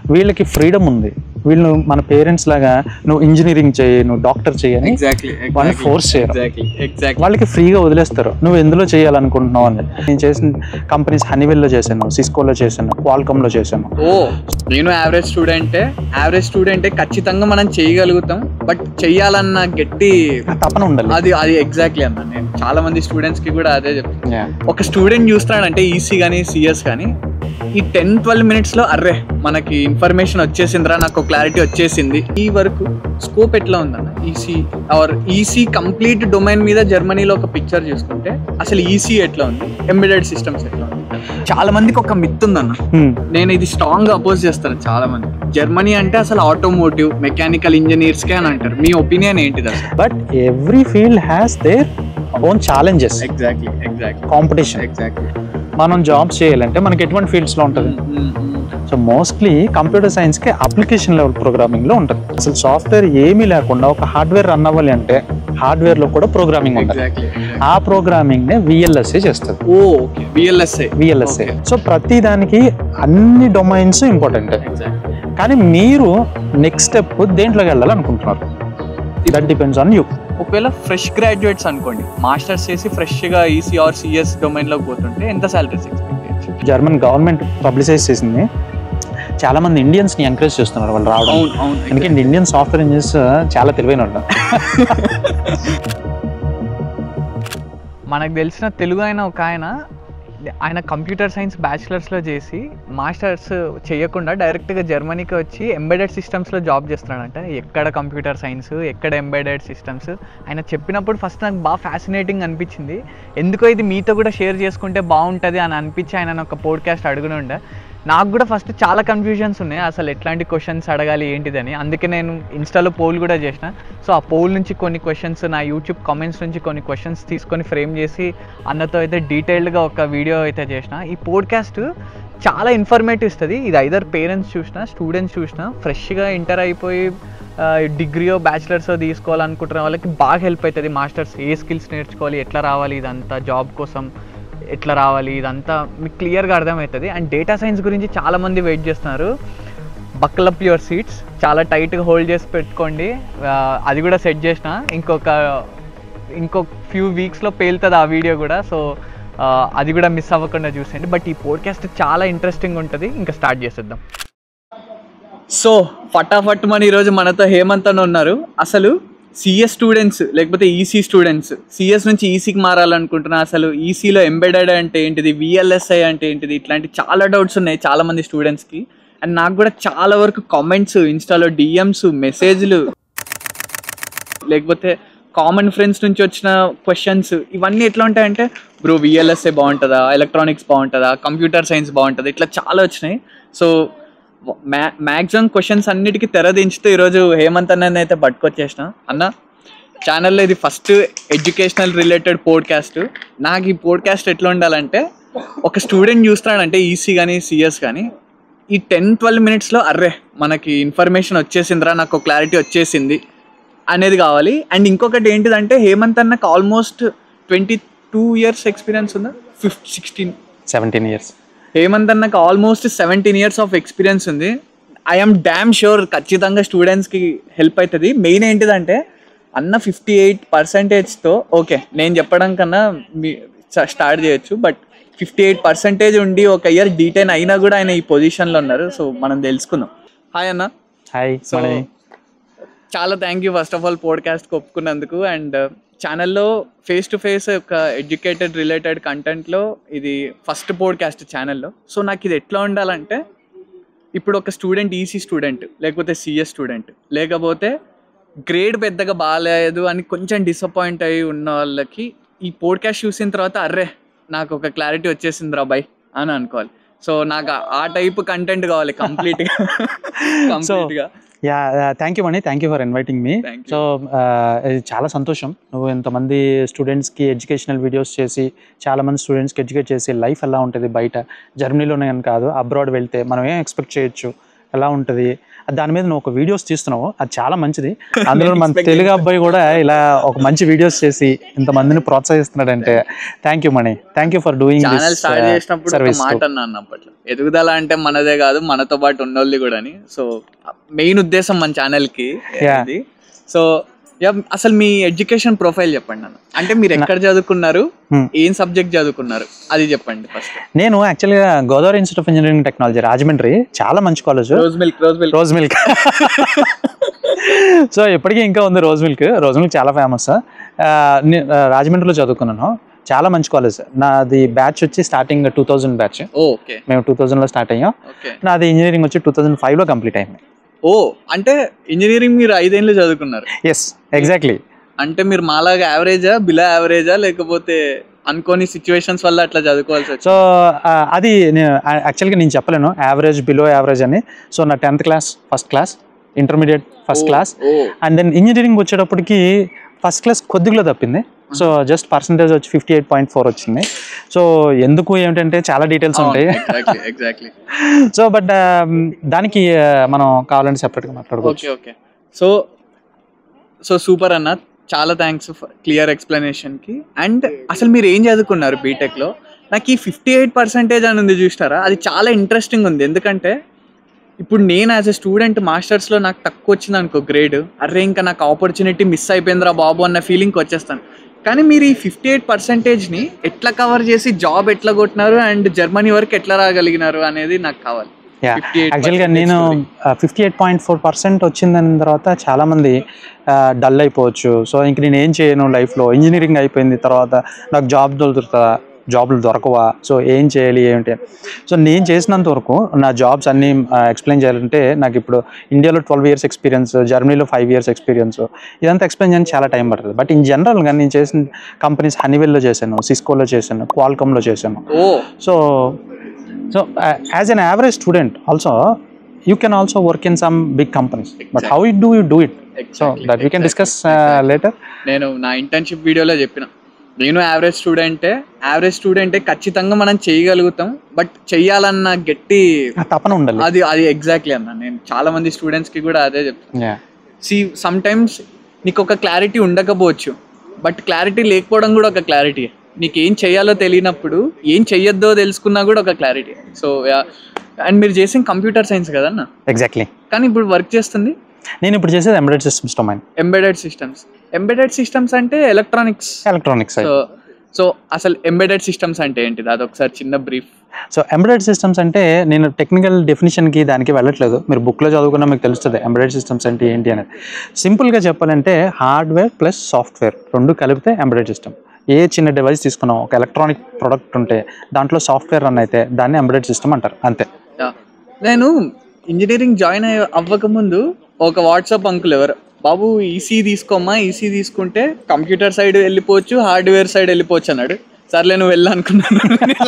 వీళ్ళకి ఫ్రీడమ్ ఉంది వీళ్ళు మన పేరెంట్స్ లాగా నువ్వు ఇంజనీరింగ్ చేయి నువ్వు డాక్టర్ చేయని ఎగ్జాక్ట్లీ వాళ్ళని ఫోర్స్ చేయరు ఎగ్జాక్ట్లీ ఎగ్జాక్ట్లీ వాళ్ళకి ఫ్రీగా వదిలేస్తారు నువ్వు ఎందులో చేయాలనుకుంటున్నావు అని నేను చేసిన కంపెనీస్ హనీవెల్లో చేశాను సిస్కోలో చేశాను క్వాల్కమ్లో చేశాను ఓ నేను యావరేజ్ స్టూడెంటే యావరేజ్ స్టూడెంటే ఖచ్చితంగా మనం చేయగలుగుతాం బట్ చెయ్యాలన్న గట్టి ఆ తపన ఉండాలి అది అది ఎగ్జాక్ట్లీ అన్న నేను చాలా మంది స్టూడెంట్స్ కి కూడా అదే చెప్తాను Yeah. ఒక స్టూడెంట్ చూస్తున్నాడంటే ఈసీ కానీ సిఎస్ కానీ ఈ టెన్ ట్వెల్వ్ మినిట్స్ లో అర్రే మనకి ఇన్ఫర్మేషన్ వచ్చేసిందిరా నాకు క్లారిటీ వచ్చేసింది ఈ వరకు స్కోప్ ఎట్లా ఉందన్న EC or EC complete domain మీద జర్మనీలో ఒక పిక్చర్ చూసుకుంటే అసలు ఈసీ ఎట్లా ఉంది ఎంబెడెడ్ సిస్టమ్స్ ఎట్లా ఉంది చాలా మందికి ఒక మిత్ ఉందన్న Hmm. నేను ఇది స్ట్రాంగ్ అపోజ్ చేస్తాను చాలా మంది జర్మనీ అంటే అసలు ఆటోమోటివ్ మెకానికల్ ఇంజనీర్స్ కే అని అంటారు మీ ఒపీనియన్ ఏంటిది అసలు but every field has their own challenges exactly exactly competition exactly మనం జాబ్స్ చేయాలంటే మనకి ఎటువంటి ఫీల్డ్స్లో ఉంటుంది సో మోస్ట్లీ కంప్యూటర్ సైన్స్కి అప్లికేషన్ లెవెల్ ప్రోగ్రామింగ్లో ఉంటుంది అసలు సాఫ్ట్వేర్ ఏమీ లేకుండా ఒక హార్డ్వేర్ రన్ అవ్వాలి అంటే హార్డ్వేర్లో కూడా ప్రోగ్రామింగ్ ఉంటుంది ఎగ్జాక్ట్లీ ఆ ప్రోగ్రామింగ్నే విఎల్ఎస్ఏ చేస్తుంది ఓ ఓకే విఎల్ఎస్ఐ విఎల్ఎస్ఏ సో ప్రతి దానికి అన్ని డొమైన్స్ ఇంపార్టెంట్ కానీ మీరు నెక్స్ట్ స్టెప్ దేంట్లోకి వెళ్ళాలనుకుంటున్నారు దట్ డిపెండ్స్ ఆన్ యూ ఒకవేళ ఫ్రెష్ గ్రాడ్యుయేట్స్ అనుకోండి మాస్టర్స్ చేసి ఫ్రెష్ గా ఈసీ ఆర్ సిఎస్ డొమైన్ లోకి పోతుంటే ఎంత సాలరీస్ ఎక్స్పెక్ట్ చేయొచ్చు జర్మన్ గవర్నమెంట్ పబ్లిసైజ్ చేసింది చాలా మంది ఇండియన్స్ ని ఎంకరేజ్ చేస్తున్నారు వాళ్ళు రావడం అవును అవును ఎందుకంటే ఇండియన్ సాఫ్ట్వేర్ ఇంజనీర్స్ చాలా తెలివైన వాళ్ళు మనకు తెలిసిన తెలుగు ఆయన ఒక ఆయన ఆయన కంప్యూటర్ సైన్స్ బ్యాచిలర్స్లో చేసి మాస్టర్స్ చేయకుండా డైరెక్ట్గా జర్మనీకి వచ్చి ఎంబెడెడ్ సిస్టమ్స్లో జాబ్ చేస్తున్నాడంట ఎక్కడ కంప్యూటర్ సైన్స్ ఎక్కడ ఎంబెడెడ్ సిస్టమ్స్ ఆయన చెప్పినప్పుడు ఫస్ట్ నాకు బాగా ఫ్యాసినేటింగ్ అనిపించింది ఎందుకో ఇది మీతో కూడా షేర్ చేసుకుంటే బాగుంటుంది అని అనిపించి ఆయన ఒక పోడ్కాస్ట్ అడుగునుండే నాకు కూడా ఫస్ట్ చాలా కన్ఫ్యూజన్స్ ఉన్నాయి అసలు ఎట్లాంటి క్వశ్చన్స్ అడగాలి ఏంటిదని అందుకే నేను ఇన్స్టాలో పోల్ కూడా చేసిన సో ఆ పోల్ నుంచి కొన్ని క్వశ్చన్స్ నా యూట్యూబ్ కామెంట్స్ నుంచి కొన్ని క్వశ్చన్స్ తీసుకొని ఫ్రేమ్ చేసి అన్నతో అయితే డీటెయిల్డ్గా ఒక వీడియో అయితే చేసిన ఈ పోడ్కాస్ట్ చాలా ఇన్ఫర్మేటివ్ ఇస్తుంది ఇది ఐదర్ పేరెంట్స్ చూసినా స్టూడెంట్స్ చూసినా ఫ్రెష్గా ఇంటర్ అయిపోయి డిగ్రీయో బ్యాచిలర్స్ తీసుకోవాలనుకుంటున్న వాళ్ళకి బాగా హెల్ప్ అవుతుంది మాస్టర్స్ ఏ స్కిల్స్ నేర్చుకోవాలి ఎట్లా రావాలి ఇదంతా జాబ్ కోసం ఎట్లా రావాలి ఇదంతా మీకు క్లియర్గా అర్థమవుతుంది అండ్ డేటా సైన్స్ గురించి చాలా మంది వెయిట్ చేస్తున్నారు బక్కల్ అప్ యువర్ సీట్స్ చాలా టైట్గా హోల్డ్ చేసి పెట్టుకోండి ఆ, అది కూడా సెట్ చేసిన ఇంకొక ఇంకొక ఫ్యూ వీక్స్లో పేలుతుంది ఆ వీడియో కూడా సో అది కూడా మిస్ అవ్వకుండా చూసేయండి బట్ ఈ పోడ్కాస్ట్ చాలా ఇంట్రెస్టింగ్ ఉంటుంది ఇంకా స్టార్ట్ చేసేద్దాం సో ఫటాఫట్ మన ఈరోజు మనతో హేమంత్ అని ఉన్నారు అసలు సిఎస్ స్టూడెంట్స్ లేకపోతే ఈసీ స్టూడెంట్స్ సిఎస్ నుంచి ఈసీకి మారాలనుకుంటున్నా అసలు ఈసీలో ఎంబెడెడ్ అంటే ఏంటిది విఎల్ఎస్ఐ అంటే ఏంటిది ఇట్లాంటి చాలా డౌట్స్ ఉన్నాయి చాలా మంది స్టూడెంట్స్కి అండ్ నాకు కూడా చాలా వరకు కామెంట్స్ ఇన్స్టాలో డిఎమ్స్ మెసేజ్లు లేకపోతే కామన్ ఫ్రెండ్స్ నుంచి వచ్చిన క్వశ్చన్స్ ఇవన్నీ ఎట్లా ఉంటాయంటే బ్రో విఎల్ఎస్ఏ బాగుంటుందా ఎలక్ట్రానిక్స్ బాగుంటుందా కంప్యూటర్ సైన్స్ బాగుంటుందా ఇట్లా చాలా వచ్చినాయి సో మ్యా మ్యాక్సిమం క్వశ్చన్స్ అన్నిటికీ తెరదించుతూ ఈరోజు హేమంత్ అన్నని అయితే పట్టుకొచ్చేసిన అన్న ఛానల్లో ఇది ఫస్ట్ ఎడ్యుకేషనల్ రిలేటెడ్ పోడ్కాస్ట్ నాకు ఈ పోడ్కాస్ట్ ఎట్లా ఉండాలంటే ఒక స్టూడెంట్ చూస్తున్నాడంటే ఈసీ కానీ సిఎస్ కానీ ఈ టెన్ ట్వెల్వ్ మినిట్స్లో అర్రే మనకి ఇన్ఫర్మేషన్ వచ్చేసిందిరా నాకు క్లారిటీ వచ్చేసింది అనేది కావాలి అండ్ ఇంకొకటి ఏంటిదంటే హేమంత్ అన్నకు almost twenty two years experience ఉందా fifth sixteen seventeen years Hemanth అన్నకు almost seventeen years of experience ఉంది ఐఎమ్ డ్యామ్ షూర్ ఖచ్చితంగా స్టూడెంట్స్కి హెల్ప్ అవుతుంది మెయిన్ ఏంటిదంటే అన్న ఫిఫ్టీ ఎయిట్ పర్సెంటేజ్తో ఓకే నేను చెప్పడం కన్నా మీ స్టార్ట్ చేయొచ్చు బట్ ఫిఫ్టీ ఎయిట్ పర్సెంటేజ్ ఉండి ఒక ఇయర్ డీటెయిన్ అయినా కూడా ఆయన ఈ పొజిషన్లో ఉన్నారు సో మనం తెలుసుకుందాం హాయ్ అన్న హాయ్ సో చాలా thank you first of all పోడ్కాస్ట్కి ఒప్పుకున్నందుకు అండ్ ఛానల్లో ఫేస్ టు ఫేస్ ఒక ఎడ్యుకేటెడ్ రిలేటెడ్ కంటెంట్లో ఇది ఫస్ట్ పోడ్కాస్ట్ ఛానల్లో సో నాకు ఇది ఎట్లా ఉండాలంటే ఇప్పుడు ఒక స్టూడెంట్ ఈసీ స్టూడెంట్ లేకపోతే సిఎస్ స్టూడెంట్ లేకపోతే గ్రేడ్ పెద్దగా బాగాలేదు అని కొంచెం డిసప్పాయింట్ అయి ఉన్న వాళ్ళకి ఈ పోడ్కాస్ట్ చూసిన తర్వాత అర్రే నాకు ఒక క్లారిటీ వచ్చేసింది రా బై అని అనుకోవాలి సో నాకు ఆ- ఆ టైప్ కంటెంట్ కావాలి కంప్లీట్గా కంప్లీట్గా yeah thank you Mani thank you for inviting మీ Thank you. సో ఇది చాలా సంతోషం నువ్వు ఇంతమంది స్టూడెంట్స్కి ఎడ్యుకేషనల్ వీడియోస్ చేసి చాలా మంది స్టూడెంట్స్కి ఎడ్యుకేట్ చేసి లైఫ్ ఎలా ఉంటుంది బయట జర్మనీలోనే అని కాదు అబ్రాడ్ వెళ్తే మనం ఏం ఎక్స్పెక్ట్ చేయొచ్చు ఎలా ఉంటుంది దాని మీద నువ్వు ఒక వీడియోస్ తీస్తున్నావు అది చాలా మంచిది అందులో మన తెలుగు అబ్బాయి కూడా ఇలా ఒక మంచి వీడియోస్ చేసి ఇంతమందిని ప్రోత్సహిస్తున్నాడంటే thank you Mani thank you for doing channel start చేసినప్పుడు ఒక సర్వీస్ మాట అన్నాను అప్పట్లో ఎదుగుదల అంటే మనదే కాదు మనతో పాటు ఉన్నోళ్ళది కూడా అని సో మెయిన్ ఉద్దేశం మన ఛానల్ కి Yeah. ఇది సో యా, అసలు మీ ఎడ్యుకేషన్ ప్రొఫైల్ చెప్పండి అన్న అంటే మీరు ఎక్కడ చదువుకున్నారు Hmm. ఏం సబ్జెక్ట్ చదువుకున్నారు అది చెప్పండి ఫస్ట్ నేను యాక్చువల్గా Godavari institute of engineering technology Rajahmundry చాలా మంచి college rose milk rose milk rose milk so ఇప్పటికీ ఇంకా ఉంది రోజ్ మిల్క్ రోజ్ మిల్క్ చాలా ఫేమస్ రాజమండ్రిలో చదువుకున్నాను చాలా మంచి కాలేజ్ నాది బ్యాచ్ వచ్చి starting two thousand batch okay మేము టూ థౌజండ్లో స్టార్ట్ అయ్యాం ఓకే నాది ఇంజనీరింగ్ వచ్చి టూ థౌజండ్ ఫైవ్లో కంప్లీట్ అయింది ఓ అంటే ఇంజనీరింగ్ మీరు ఐదేళ్ళు చదువుకున్నారు ఎస్ ఎగ్జాక్ట్లీ అంటే మీరు మాలాగా యావరేజా బిలో యావరేజా లేకపోతే అనుకోని సిచ్యువేషన్స్ వల్ల అట్లా చదువుకోవాల్సి వచ్చింది సో అది యాక్చువల్గా నేను చెప్పలేను యావరేజ్ బిలో యావరేజ్ అని సో నా tenth class first class intermediate first class oh and then engineering వచ్చేటప్పటికి ఫస్ట్ క్లాస్ కొద్దిగా తప్పింది సో జస్ట్ పర్సంటేజ్ వచ్చి ఫిఫ్టీ ఎయిట్ పాయింట్ ఫోర్ వచ్చింది సో ఎందుకు ఏమిటంటే చాలా డీటెయిల్స్ ఉంటాయి ఎగ్జాక్ట్లీ ఎగ్జాక్ట్లీ సో బట్ దానికి uh, మనం కావాలంటే సెపరేట్గా మాట్లాడుకోవచ్చు okay okay so so super అన్న చాలా థ్యాంక్స్ క్లియర్ ఎక్స్ప్లెనేషన్కి అండ్ అసలు మీరు ఏం చదువుకున్నారు బీటెక్లో నాకు ఈ ఫిఫ్టీ ఎయిట్ పర్సెంటేజ్ అని ఉంది చూస్తారా అది చాలా ఇంట్రెస్టింగ్ ఉంది ఎందుకంటే ఇప్పుడు నేను యాజ్ ఎ స్టూడెంట్ మాస్టర్స్లో నాకు తక్కువ వచ్చింది అనుకో గ్రేడ్ అరే ఇంకా నాకు ఆపర్చునిటీ మిస్ అయిపోయిందిరా బాబు అన్న ఫీలింగ్కి వచ్చేస్తాను కానీ మీరు ఈ ఫిఫ్టీ ఎయిట్ పర్సెంటేజ్ని ఎట్లా కవర్ చేసి జాబ్ ఎట్లా కొట్టినారు అండ్ జర్మనీ వరకు ఎట్లా రాగలిగినారు అనేది నాకు కావాలి యా 58% యాక్చువల్గా నేను fifty eight point four percent వచ్చిందని తర్వాత చాలామంది డల్ అయిపోవచ్చు సో ఇంక నేను ఏం చేయను లైఫ్లో ఇంజనీరింగ్ అయిపోయింది తర్వాత నాకు జాబ్ దొరుకుతుందా జాబ్లు దొరకవా సో ఏం చేయాలి ఏమిటి సో నేను చేసినంత వరకు నా జాబ్స్ అన్నీ ఎక్స్ప్లెయిన్ చేయాలంటే నాకు ఇప్పుడు ఇండియాలో ట్వెల్వ్ ఇయర్స్ ఎక్స్పీరియన్స్ జర్మనీలో ఫైవ్ ఇయర్స్ ఎక్స్పీరియన్స్ ఇదంతా ఎక్స్ప్లెయిన్ చేయడానికి చాలా టైం పడుతుంది బట్ ఇన్ జనరల్గా నేను చేసిన కంపెనీస్ హనీవెల్లో చేశాను సిస్కోలో చేశాను క్వాల్కమ్లో చేశాను oh so so uh, as an average student also you can also work in some big companies but how you do you do it so Exactly, that we can exactly, discuss uh, later నేను నా internship వీడియోలో చెప్పిన నేను average స్టూడెంటే average స్టూడెంటే ఖచ్చితంగా మనం చేయగలుగుతాం but చెయ్యాలన్న గట్టి ఆ తపన ఉండాలి అది అది ఎగ్జాక్ట్లీ అన్న నేను చాలా మంది స్టూడెంట్స్ కి కూడా అదే చెప్తాను yeah సి సమ్ టైమ్స్ నీకు ఒక క్లారిటీ ఉండకపోవచ్చు బట్ క్లారిటీ లేకపోవడం కూడా ఒక క్లారిటీ నీకు ఏం చేయాలో తెలియనప్పుడు ఏం చెయ్యొద్దో తెలుసుకున్నా కూడా ఒక క్లారిటీ సో అండ్ మీరు చేసిన కంప్యూటర్ సైన్స్ కదన్న exactly కానీ ఇప్పుడు వర్క్ చేస్తుంది నేను ఇప్పుడు చేసేది embedded systems domain embedded systems embedded systems అంటే ఎలక్ట్రానిక్స్ ఎలక్ట్రానిక్స్ సో సో అసలు ఎంబెడెడ్ సిస్టమ్స్ అంటే ఏంటిది అదొకసారి చిన్న బ్రీఫ్ సో ఎంబెడెడ్ సిస్టమ్స్ అంటే నేను టెక్నికల్ డెఫినేషన్కి దానికి వెళ్ళట్లేదు మీరు బుక్లో చదువుకున్నా మీకు తెలుస్తుంది ఎంబెడెడ్ సిస్టమ్స్ అంటే ఏంటి అనేది సింపుల్గా చెప్పాలంటే హార్డ్వేర్ ప్లస్ సాఫ్ట్వేర్ రెండు కలిపితే ఎంబెడెడ్ సిస్టమ్ ఏ చిన్న డివైస్ తీసుకున్నాం ఒక ఎలక్ట్రానిక్ ప్రోడక్ట్ ఉంటే దాంట్లో సాఫ్ట్వేర్ రన్ అయితే దాన్ని ఎంబెడెడ్ సిస్టమ్ అంటారు అంతే నేను ఇంజనీరింగ్ జాయిన్ అయ్య అవ్వకముందు ఒక వాట్సాప్ అంకుల్ ఎవరు బాబు ఈసీ తీసుకోమ్మా ఈసీ తీసుకుంటే కంప్యూటర్ సైడ్ వెళ్ళిపోవచ్చు హార్డ్వేర్ సైడ్ వెళ్ళిపోవచ్చు అన్నాడు సర్లే నువ్వు వెళ్ళనుకున్నాను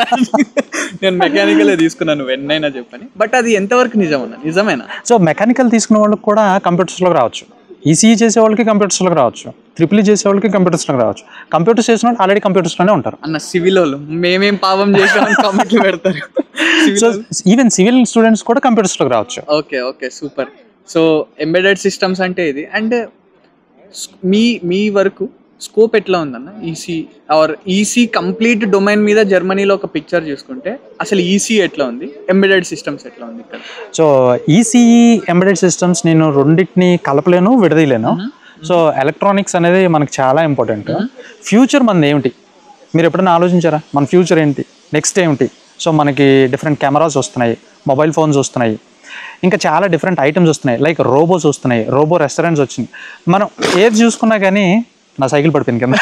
నేను మెకానికలే తీసుకున్నాను నువ్వు ఎన్నైనా చెప్పని బట్ అది ఎంతవరకు నిజమన్నా నిజమేనా సో మెకానికల్ తీసుకున్న వాళ్ళకి కూడా కంప్యూటర్స్లోకి రావచ్చు ఈసీఈ చేసే వాళ్ళకి కంప్యూటర్స్లోకి రావచ్చు ట్రిపుల్ చేసే వాళ్ళకి కంప్యూటర్స్లోకి రావచ్చు కంప్యూటర్స్ చేసిన వాళ్ళు ఆల్రెడీ కంప్యూటర్స్లోనే ఉంటారు అన్న సివిల్ వాళ్ళు మేమేం పాపం చేసామని కామెంట్లు పెడతారు సో ఈవెన్ సివిల్ స్టూడెంట్స్ కూడా కంప్యూటర్స్లోకి రావచ్చు okay okay super so embedded systems అంటే ఇది అండ్ మీ మీ వరకు స్కోప్ ఎట్లా ఉందన్న EC or EC complete domain మీద జర్మనీలో ఒక పిక్చర్ చూసుకుంటే అసలు ఈసీ ఎట్లా ఉంది ఎంబెడెడ్ సిస్టమ్స్ ఎట్లా ఉంది ఇక్కడ సో ఈసీఈ ఎంబెడెడ్ సిస్టమ్స్ నేను రెండింటిని కలపలేను విడదీయలేను సో ఎలక్ట్రానిక్స్ అనేది మనకు చాలా ఇంపార్టెంట్ ఫ్యూచర్ మనది ఏమిటి మీరు ఎప్పుడైనా ఆలోచించారా మన ఫ్యూచర్ ఏంటి నెక్స్ట్ ఏమిటి సో మనకి డిఫరెంట్ కెమెరాస్ వస్తున్నాయి మొబైల్ ఫోన్స్ వస్తున్నాయి ఇంకా చాలా డిఫరెంట్ ఐటమ్స్ వస్తున్నాయి లైక్ రోబోస్ వస్తున్నాయి రోబో రెస్టారెంట్స్ వచ్చినాయి మనం ఏది చూసుకున్నా కానీ నా సైకిల్ పడిపోయింది కింద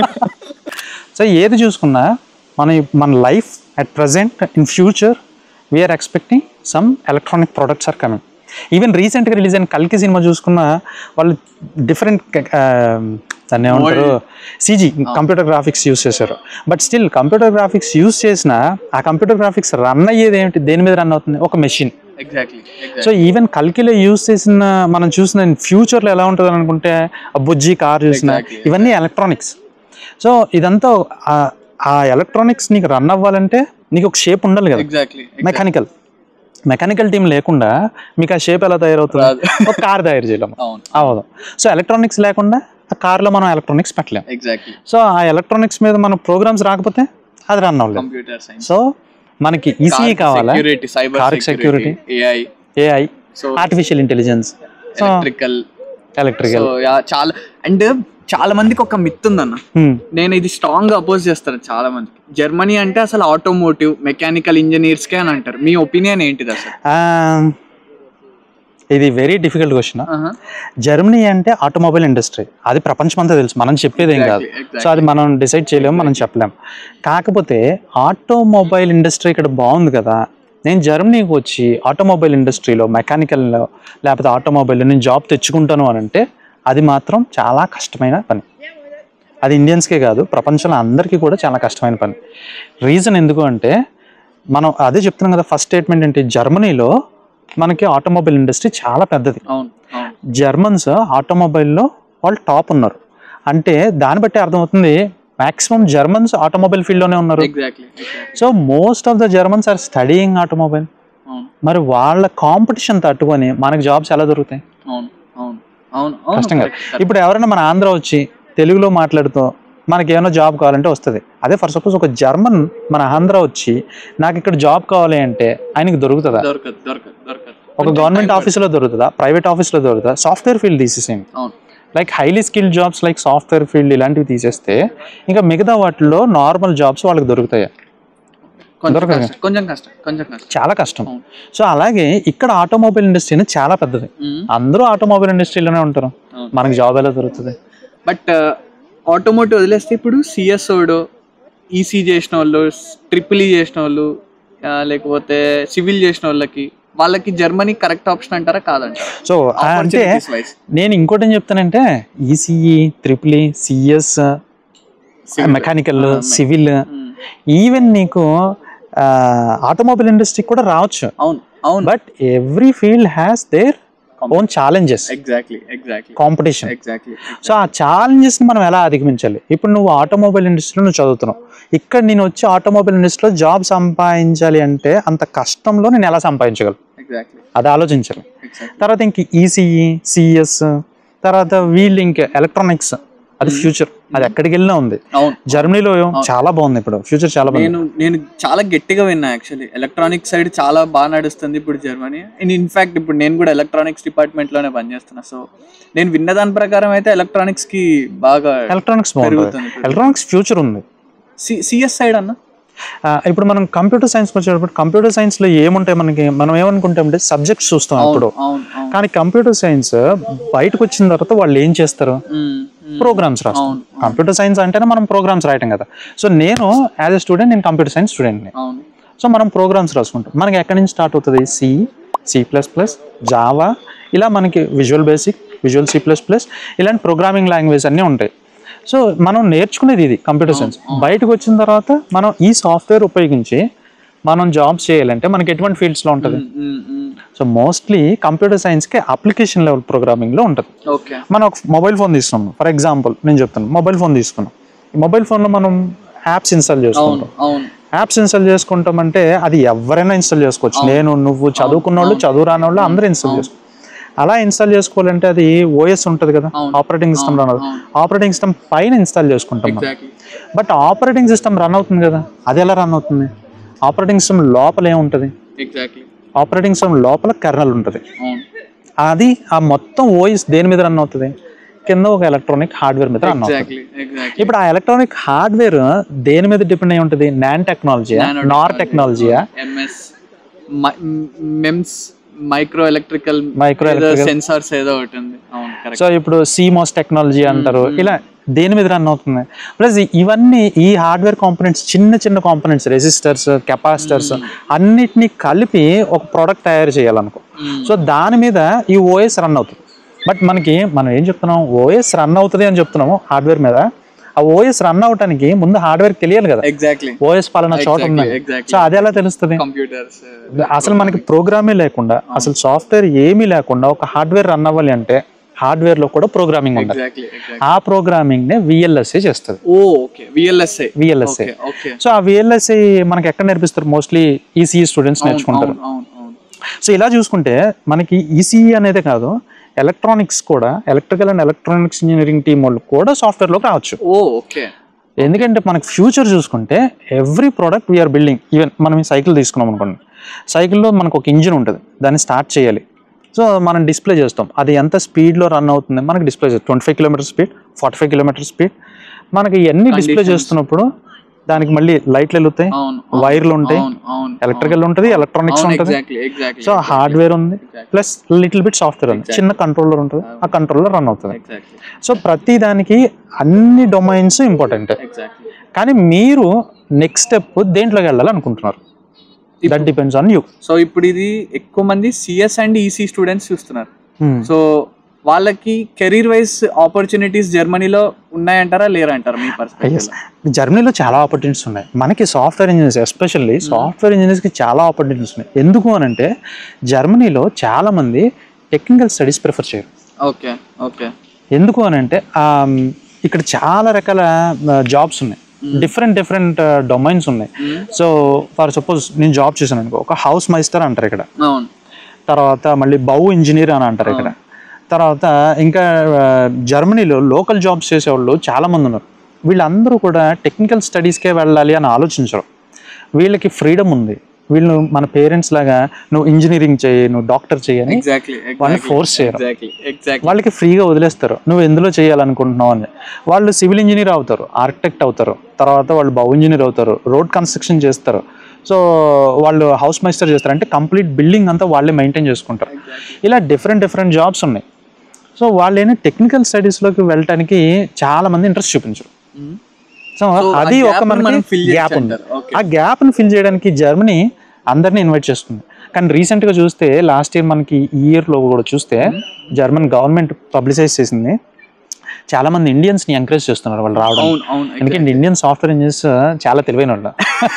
సో ఏది చూసుకున్నా మన మన life at present in future we're expecting some electronic products are coming even రీసెంట్గా రిలీజ్ అయిన కల్కి సినిమా చూసుకున్న వాళ్ళు డిఫరెంట్ దాన్ని ఏమంటారు సీజీ కంప్యూటర్ గ్రాఫిక్స్ యూస్ చేశారు but still computer graphics use చేసిన ఆ కంప్యూటర్ గ్రాఫిక్స్ రన్ అయ్యేది ఏమిటి దేని మీద రన్ అవుతుంది ఒక మెషిన్ ఎగ్జాక్ట్లీ సో ఈవెన్ కల్కిలో యూస్ చేసిన మనం చూసిన ఫ్యూచర్లో ఎలా ఉంటుంది అనుకుంటే ఆ బుజ్జి కార్ చూసిన Exactly. ఇవన్నీ ఎలక్ట్రానిక్స్ సో ఇదంతా ఆ- ఆ ఎలక్ట్రానిక్స్ నీకు రన్ అవ్వాలంటే నీకు ఒక షేప్ ఉండాలి కదా ఎగ్జాక్ట్లీ మెకానికల్ మెకానికల్ టీం లేకుండా మీకు ఆ షేప్ ఎలా తయారవుతుంది రాదు. ఒక కార్ తయారు చేయలేము అవును అవ్వదు సో ఎలక్ట్రానిక్స్ లేకుండా ఆ కార్లో మనం ఎలక్ట్రానిక్స్ పెట్టలేము ఎగ్జాక్ట్లీ సో ఆ ఎలక్ట్రానిక్స్ మీద మన ప్రోగ్రామ్స్ రాకపోతే అది రన్ అవ్వలేదు కంప్యూటర్ సైన్స్ సో మనకి ఈసీ కావాలా security cyber Car security AI AI so artificial intelligence so electrical so electrical yeah చాలా అండ్ చాలా మందికి ఒక మిత్ ఉందన్న నేను ఇది స్ట్రాంగ్ గా అపోజ్ చేస్తాను చాలా మందికి జర్మనీ అంటే అసలు ఆటోమోటివ్ మెకానికల్ ఇంజనీర్స్ కే అని అంటారు మీ ఒపీనియన్ ఏంటిది అసలు ఇది వెరీ డిఫికల్ట్ క్వశ్చన్ జర్మనీ అంటే ఆటోమొబైల్ ఇండస్ట్రీ అది ప్రపంచమంతా తెలుసు మనం చెప్పేది ఏం కాదు Exactly, exactly. సో అది మనం డిసైడ్ చేయలేము మనం చెప్పలేం కాకపోతే ఆటోమొబైల్ ఇండస్ట్రీ ఇక్కడ బాగుంది కదా నేను జర్మనీకి వచ్చి ఆటోమొబైల్ ఇండస్ట్రీలో మెకానికల్లో లేకపోతే ఆటోమొబైల్లో నేను జాబ్ తెచ్చుకుంటాను అని అంటే అది మాత్రం చాలా కష్టమైన పని అది ఇండియన్స్కే కాదు ప్రపంచంలో అందరికీ కూడా చాలా కష్టమైన పని రీజన్ ఎందుకు అంటే మనం అదే చెప్తున్నాం కదా ఫస్ట్ స్టేట్మెంట్ ఏంటి జర్మనీలో మనకి ఆటోమొబైల్ ఇండస్ట్రీ చాలా పెద్దది అవును అవును జర్మన్స్ ఆటోమొబైల్లో వాళ్ళు టాప్ ఉన్నారు అంటే దాన్ని బట్టి అర్థమవుతుంది మాక్సిమం జర్మన్స్ ఆటోమొబైల్ ఫీల్డ్లోనే ఉన్నారు exactly so most of the Germans are studying automobile అవును మరి వాళ్ళ కాంపిటీషన్ తట్టుకొని మనకి జాబ్స్ ఎలా దొరుకుతాయి అవును అవును అవును అవును కష్టం కదా correct, correct. ఇప్పుడు ఎవరైనా మన ఆంధ్ర వచ్చి తెలుగులో మాట్లాడుతూ మనకి ఏమైనా జాబ్ కావాలంటే వస్తుంది అదే ఫర్ సపోజ్ ఒక జర్మన్ మన ఆంధ్ర వచ్చి నాకు ఇక్కడ జాబ్ కావాలి అంటే ఆయనకి దొరుకుతుందా దొరకదు దొరకదు దొరకదు ఒక కొంచెం గవర్నమెంట్ time ఆఫీస్లో దొరుకుతుందా ప్రైవేట్ ఆఫీస్లో దొరుకుతుందా సాఫ్ట్వేర్ ఫీల్డ్ తీసేసేయండి పడుతుంది. అవును like highly skilled jobs like software field ఇలాంటివి తీసేస్తే ఇంకా మిగతా వాటిలో నార్మల్ జాబ్స్ వాళ్ళకి దొరుకుతాయి కొంచెం దొరకదు. కష్టం కొంచెం కష్టం కొంచెం కష్టం చాలా కష్టం అవును. సో అలాగే ఇక్కడ ఆటోమొబైల్ ఇండస్ట్రీ అనేది చాలా పెద్దది మ్మ్. అందరూ ఆటోమొబైల్ ఇండస్ట్రీలోనే ఉంటారు అవును. మనకి జాబ్ ఎలా దొరుకుతుంది బట్ ఆటోమోటివ్ వదిలేస్తే ఇప్పుడు సిఎస్ఓడు ఈసీ చేసిన వాళ్ళు ట్రిపుల్ ఈ చేసిన వాళ్ళు ఆ, లేకపోతే సివిల్ చేసిన వాళ్ళకి వాళ్ళకి జర్మనీ కరెక్ట్ ఆప్షన్ అంటారా కాదంటారా సో అంటే Opportunities wise. నేను ఇంకోటి ఏం చెప్తానంటే ECE triple CS mechanical civil hmm. Even నీకు ఆటోమొబైల్ ఇండస్ట్రీ కూడా రావచ్చు అవును అవును but every field has their own challenges exactly exactly competition exactly so ఆ ఛాలెంజెస్ మనం ఎలా అధిగమించాలి ఇప్పుడు నువ్వు ఆటోమొబైల్ ఇండస్ట్రీలో నువ్వు చదువుతున్నావు ఇక్కడ నేను వచ్చి ఆటోమొబైల్ ఇండస్ట్రీలో జాబ్ సంపాదించాలి అంటే అంత కష్టంలో నేను ఎలా సంపాదించగలను ఎగ్జాక్ట్లీ అది ఆలోచించాలి ఎగ్జాక్ట్లీ తర్వాత ఇంక ఈసీఈ సిఎస్ తర్వాత వీల్ ఇంక ఎలక్ట్రానిక్స్ అది ఫ్యూచర్ అది ఎక్కడికి వెళ్ళినా ఉంది అవును జర్మనీలో చాలా బాగుంది ఇప్పుడు ఫ్యూచర్ చాలా బాగుంది నేను నేను చాలా గట్టిగా విన్నా యాక్చువల్లీ ఎలక్ట్రానిక్స్ సైడ్ చాలా బాగా నడుస్తుంది ఇప్పుడు జర్మనీ అండ్ ఇన్ఫాక్ట్ ఇప్పుడు నేను కూడా ఎలక్ట్రానిక్స్ డిపార్ట్మెంట్ లోనే పనిచేస్తున్నా సో నేను విన్న దాని ప్రకారం అయితే ఎలక్ట్రానిక్స్ కి బాగా ఎలక్ట్రానిక్స్ బాగుంటుంది పెరుగుతుంది ఇప్పుడు. ఎలక్ట్రానిక్స్ ఫ్యూచర్ ఉంది సిఎస్ సైడ్ అన్న ఆ, ఇప్పుడు మనం కంప్యూటర్ సైన్స్ వచ్చేటప్పుడు కంప్యూటర్ సైన్స్ లో ఏముంటాయి మనకి మనం ఏమనుకుంటామంటే సబ్జెక్ట్స్ చూస్తాం ఇప్పుడు అవును అవును కానీ కంప్యూటర్ సైన్స్ బయటకు వచ్చిన తర్వాత వాళ్ళు ఏం చేస్తారు మ్మ్, మ్మ్. ప్రోగ్రామ్స్ రాస్తారు అవును కంప్యూటర్ సైన్స్ అంటేనే మనం ప్రోగ్రామ్స్ రాయటం కదా సో నేను యాజ్ ఎ స్టూడెంట్ నేను కంప్యూటర్ సైన్స్ స్టూడెంట్ని అవును సో మనం ప్రోగ్రామ్స్ రాసుకుంటాం మనకి ఎక్కడి నుంచి స్టార్ట్ అవుతుంది C C plus plus Java ఇలా మనకి visual basic visual C plus plus ఇలాంటి ప్రోగ్రామింగ్ లాంగ్వేజ్ అన్నీ ఉంటాయి సో మనం నేర్చుకునేది ఇది కంప్యూటర్ సైన్స్ బయటకు వచ్చిన తర్వాత మనం ఈ సాఫ్ట్వేర్ ఉపయోగించి మనం జాబ్స్ చేయాలంటే మనకి ఎటువంటి ఫీల్డ్స్లో ఉంటుంది మ్మ్, మ్మ్. సో మోస్ట్లీ కంప్యూటర్ సైన్స్కి అప్లికేషన్ లెవెల్ ప్రోగ్రామింగ్లో ఉంటుంది ఓకే మనం ఒక మొబైల్ ఫోన్ తీసుకున్నాం ఫర్ ఎగ్జాంపుల్ నేను చెప్తాను మొబైల్ ఫోన్ తీసుకున్నాం ఈ మొబైల్ ఫోన్లో మనం యాప్స్ ఇన్స్టాల్ చేసుకుంటాం అవును అవును యాప్స్ ఇన్స్టాల్ చేసుకుంటాం అంటే అది ఎవరైనా ఇన్స్టాల్ చేసుకోవచ్చు నేను నువ్వు చదువుకున్న వాళ్ళు చదువు రాని వాళ్ళు అందరూ ఇన్స్టాల్ చేసుకో అలా ఇన్స్టాల్ చేసుకోవాలంటే అది ఓఎస్ ఉంటుంది కదా అవును. ఆపరేటింగ్ సిస్టమ్ రన్ అవుతుంది ఆపరేటింగ్ సిస్టమ్ పైన ఇన్స్టాల్ చేసుకుంటాం మనం exactly but operating system run అవుతుంది కదా అది ఎలా రన్ అవుతుంది ఆపరేటింగ్ సిస్టమ్ లోపల ఏముంటుంది ఎగ్జాక్ట్లీ ఆపరేటింగ్ సిస్టమ్ లోపల కెర్నల్ ఉంటుంది అవును అది ఆ మొత్తం ఓఎస్ దేని మీద రన్ అవుతుంది కింద ఒక ఎలక్ట్రానిక్ హార్డ్వేర్ మీద రన్ అవుతుంది ఎగ్జాక్ట్లీ ఎగ్జాక్ట్లీ ఇప్పుడు ఆ ఎలక్ట్రానిక్ హార్డ్వేర్ దేని మీద డిపెండ్ అయి ఉంటుంది నాన్ టెక్నాలజీయా నార్ టెక్నాలజీయా MS MEMS micro electrical Micro sensors ఏదో ఒకటి ఉంది అవును కరెక్ట్ సో ఇప్పుడు సీమోస్ టెక్నాలజీ అంటారు ఇలా దేని మీద రన్ అవుతుంది ప్లస్ ఇవన్నీ ఈ హార్డ్వేర్ కాంపోనెంట్స్ చిన్న చిన్న కాంపోనెంట్స్ రెసిస్టర్స్ కెపాసిటర్స్ అన్నిటినీ కలిపి ఒక ప్రోడక్ట్ తయారు చేయాలనుకో సో దాని మీద ఈ ఓఎస్ రన్ అవుతుంది బట్ మనకి మనం ఏం చెప్తున్నాం ఓఎస్ రన్ అవుతుంది అని చెప్తున్నాము హార్డ్వేర్ మీద ఆ ఓఎస్ రన్ అవటానికి ముందు హార్డ్వేర్ తెలియాలి కదా ఎగ్జాక్ట్లీ ఓఎస్ పలానా చోట ఉంది ఎగ్జాక్ట్లీ సో అది ఎలా తెలుస్తుంది కంప్యూటర్స్ అసలు మనకి ప్రోగ్రామే లేకుండా అసలు సాఫ్ట్వేర్ ఏమీ లేకుండా ఒక హార్డ్వేర్ రన్ అవ్వాలి అంటే హార్డ్వేర్ లో కూడా ప్రోగ్రామింగ్ ఉండాలి ఎగ్జాక్ట్లీ ఎగ్జాక్ట్లీ ఆ ప్రోగ్రామింగ్ నే విఎల్ఎస్ఏ చేస్తుంది ఓ okay VLSI VLSI okay okay so ఆ విఎల్ఎస్ఏ మనకి ఎక్కడ నేర్పిస్తారు మోస్ట్లీ ఈసీఈ స్టూడెంట్స్ నేర్చుకుంటారు అవును అవును అవును సో ఇలా చూసుకుంటే మనకి ఈసీఈ అనేది కాదు ఎలక్ట్రానిక్స్ కూడా electrical and electronics engineering team వాళ్ళు కూడా సాఫ్ట్వేర్లోకి రావచ్చు ఓ ఓకే ఎందుకంటే మనకి ఫ్యూచర్ చూసుకుంటే every product we're building even మనం ఈ సైకిల్ తీసుకున్నాం అనుకోండి సైకిల్లో మనకు ఒక ఇంజిన్ ఉంటుంది దాన్ని స్టార్ట్ చేయాలి సో మనం డిస్ప్లే చేస్తాం అది ఎంత స్పీడ్లో రన్ అవుతుంది మనకి డిస్ప్లే చేస్తాం twenty five kilometer speed forty five kilometer speed మనకి ఇవన్నీ డిస్ప్లే Conditions. చేస్తున్నప్పుడు దానికి మళ్ళీ లైట్లు వెలుగుతాయి అవును వైర్లు ఉంటాయి అవును అవును ఎలక్ట్రికల్ ఉంటుంది ఎలక్ట్రానిక్స్ అవును ఉంటుంది ఎగ్జాక్ట్లీ ఎగ్జాక్ట్లీ సో హార్డ్వేర్ ఉంది ప్లస్ లిటిల్ బిట్ సాఫ్ట్వేర్ ఉంది Exactly. చిన్న కంట్రోలర్ ఉంటుంది ఆ కంట్రోలర్ రన్ అవుతుంది ఎగ్జాక్ట్లీ సో ప్రతి దానికి అన్ని డొమైన్స్ ఇంపార్టెంట్ ఎగ్జాక్ట్లీ కానీ మీరు నెక్స్ట్ స్టెప్ దేంట్లోకి వెళ్ళాలనుకుంటున్నారు that depends on you so ఇప్పుడు ఇది ఎక్కువ మంది సిఎస్ అండ్ ఈసీ స్టూడెంట్స్ చూస్తున్నారు సో వాళ్ళకి కెరీర్ వైజ్ ఆపర్చునిటీస్ జర్మనీలో ఉన్నాయంటారా లేరంటారా మీ పర్స్పెక్టివ్ ఎస్ జర్మనీలో చాలా ఆపర్చునిటీస్ ఉన్నాయి మనకి సాఫ్ట్వేర్ ఇంజనీర్స్ ఎస్పెషల్లీ సాఫ్ట్వేర్ ఇంజనీర్స్కి చాలా ఆపర్చునిటీస్ ఉన్నాయి ఎందుకు అని అంటే జర్మనీలో చాలా మంది టెక్నికల్ స్టడీస్ ప్రిఫర్ చేయరు ఓకే ఓకే ఎందుకు అని అంటే ఆమ్, ఇక్కడ చాలా రకాల జాబ్స్ ఉన్నాయి డిఫరెంట్ డిఫరెంట్ డొమైన్స్ ఉన్నాయి సో ఫర్ సపోజ్ నేను జాబ్ చేశాను అనుకో ఒక హౌస్ మైస్టర్ అంటారు ఇక్కడ అవును తర్వాత మళ్ళీ బౌ ఇంజనీర్ అని అంటారు ఇక్కడ తర్వాత ఇంకా ఆ, జర్మనీలో లోకల్ జాబ్స్ చేసేవాళ్ళు చాలా మంది ఉన్నారు వీళ్ళందరూ కూడా టెక్నికల్ స్టడీస్కే వెళ్ళాలి అని ఆలోచించరు వీళ్ళకి ఫ్రీడమ్ ఉంది వీళ్ళు మన పేరెంట్స్ లాగా నువ్వు ఇంజనీరింగ్ చేయి నువ్వు డాక్టర్ చేయి అని ఎగ్జాక్ట్లీ వాళ్ళని ఫోర్స్ చేయరు ఎగ్జాక్ట్లీ ఎగ్జాక్ట్లీ వాళ్ళకి ఫ్రీగా వదిలేస్తారు నువ్వు ఎందులో చేయాలనుకుంటున్నావు అని వాళ్ళు సివిల్ ఇంజనీర్ అవుతారు ఆర్కిటెక్ట్ అవుతారు తర్వాత వాళ్ళు బౌ ఇంజనీర్ అవుతారు రోడ్ కన్స్ట్రక్షన్ చేస్తారు సో వాళ్ళు హౌస్ మైస్టర్ చేస్తారు అంటే కంప్లీట్ బిల్డింగ్ అంతా వాళ్ళే మెయింటైన్ చేసుకుంటారు ఇలా డిఫరెంట్ డిఫరెంట్ జాబ్స్ ఉన్నాయి సో వాళ్ళు ఏంటి టెక్నికల్ స్టడీస్లోకి వెళ్ళటానికి చాలా మంది ఇంట్రెస్ట్ చూపించరు సో So, ఆ అది gap ఒక ని మనం మనకి fill గ్యాప్ చేయొచ్చు ఉంది అంటారు. Okay. ఆ గ్యాప్ని ఫిల్ చేయడానికి జర్మనీ అందరినీ ఇన్వైట్ చేస్తుంది కానీ రీసెంట్గా చూస్తే లాస్ట్ ఇయర్ మనకి ఈ ఇయర్లో కూడా చూస్తే జర్మన్ గవర్నమెంట్ పబ్లిసైజ్ చేసింది చాలా మంది ఇండియన్స్ని ఎంకరేజ్ చేస్తున్నారు వాళ్ళు రావడం అవును అవును ఎందుకంటే ఇండియన్ సాఫ్ట్వేర్ ఇంజనీర్స్ చాలా తెలివైన వాళ్ళు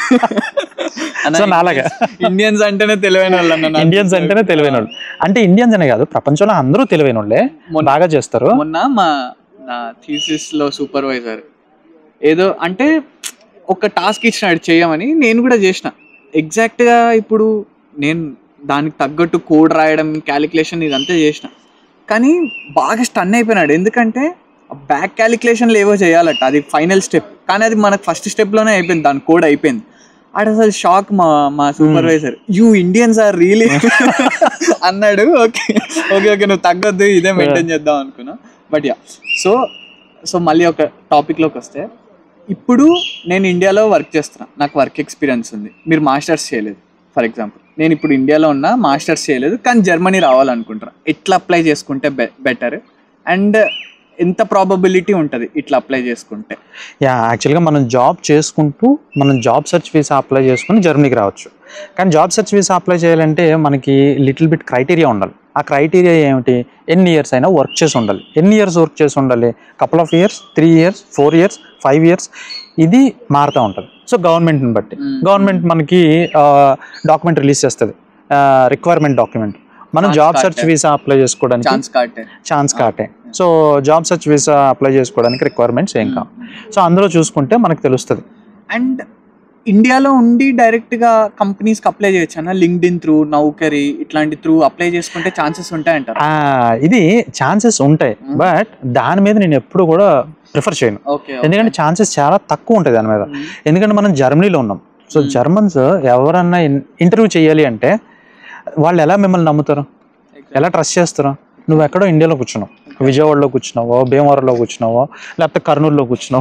సో నాలాగా ఇండియన్స్ అంటేనే తెలివైన వాళ్ళు అన్న నాకు. ఇండియన్స్ అంటేనే తెలివైన వాళ్ళు అంటే ఇండియన్స్ అనే కాదు ప్రపంచంలో అందరూ తెలివైన వాళ్ళే బాగా చేస్తారు మొన్న మా నా థీసిస్ లో సూపర్వైజర్ ఏదో అంటే ఒక టాస్క్ ఇచ్చినాడు చేయమని నేను కూడా చేసిన ఎగ్జాక్ట్ గా ఇప్పుడు నేను దానికి తగ్గట్టు కోడ్ రాయడం క్యాలిక్యులేషన్ ఇదంతా చేసిన కానీ బాగా స్టన్ అయిపోయినాడు ఎందుకంటే బ్యాక్ క్యాలిక్యులేషన్లు ఏవో చేయాలట అది ఫైనల్ స్టెప్ కానీ అది మనకు ఫస్ట్ స్టెప్లోనే అయిపోయింది దాని కోడ్ అయిపోయింది ఆడ అసలు షాక్ మా మా supervisor you Indians are really అన్నాడు ఓకే ఓకే ఓకే నువ్వు తగ్గొద్దు ఇదే మెయింటైన్ చేద్దాం అనుకున్నా బట్ యా సో సో మళ్ళీ ఒక టాపిక్లోకి వస్తే ఇప్పుడు నేను ఇండియాలో వర్క్ చేస్తున్నా నాకు వర్క్ ఎక్స్పీరియన్స్ ఉంది మీరు మాస్టర్స్ చేయలేదు ఫర్ ఎగ్జాంపుల్ నేను ఇప్పుడు ఇండియాలో ఉన్నా మాస్టర్స్ చేయలేదు కానీ జర్మనీ రావాలనుకుంటున్నా ఎట్లా అప్లై చేసుకుంటే బెటర్ అండ్ ఎంత ప్రాబబిలిటీ ఉంటుంది ఇట్లా అప్లై చేసుకుంటే యా యాక్చువల్గా మనం జాబ్ చేసుకుంటూ మనం జాబ్ సెర్చ్ వీసా అప్లై చేసుకుని జర్మనీకి రావచ్చు కానీ జాబ్ సెర్చ్ వీసా అప్లై చేయాలంటే మనకి లిటిల్ బిట్ క్రైటీరియా ఉండాలి ఆ క్రైటీరియా ఏమిటి ఎన్ని ఇయర్స్ అయినా వర్క్ చేసి ఉండాలి ఎన్ని ఇయర్స్ వర్క్ చేసి ఉండాలి couple of years three years four years five years ఇది మారుతూ ఉంటుంది సో గవర్నమెంట్ని బట్టి Mm. గవర్నమెంట్ మనకి డాక్యుమెంట్ రిలీజ్ చేస్తుంది రిక్వైర్మెంట్ డాక్యుమెంట్ మనం Chance job card. Search visa apply చేసుకోవడానికి ఛాన్స్ కార్డ్ ఛాన్స్ కాటే so job search visa apply చేసుకోవడానికి రిక్వైర్మెంట్స్ ఏం కావు సో అందులో చూసుకుంటే మనకు తెలుస్తుంది అండ్ ఇండియాలో ఉండి డైరెక్ట్ గా కంపెనీస్ కి అప్లై చేయొచ్చు అన్న లింక్డ్ ఇన్ త్రూ నౌకరీ ఇట్లాంటి త్రూ అప్లై చేసుకుంటే ఛాన్సెస్ ఉంటాయంటారు ఆ, ఇది ఛాన్సెస్ ఉంటాయి Mm. బట్ దాని మీద నేను ఎప్పుడు కూడా ప్రిఫర్ చేయను ఓకే ఎందుకంటే ఛాన్సెస్ చాలా తక్కువ ఉంటాయి దాని మీద ఎందుకంటే మనం జర్మనీలో ఉన్నాం సో Mm. జర్మన్స్ ఎవరన్నా ఇంటర్వ్యూ చేయాలి అంటే వాళ్ళు ఎలా మిమ్మల్ని నమ్ముతారు ఎలా ట్రస్ట్ చేస్తారు నువ్వు ఎక్కడో ఇండియాలో కూర్చున్నావు విజయవాడలో కూర్చున్నావో భీమవరంలో కూర్చున్నావో లేకపోతే కర్నూలులో కూర్చున్నావు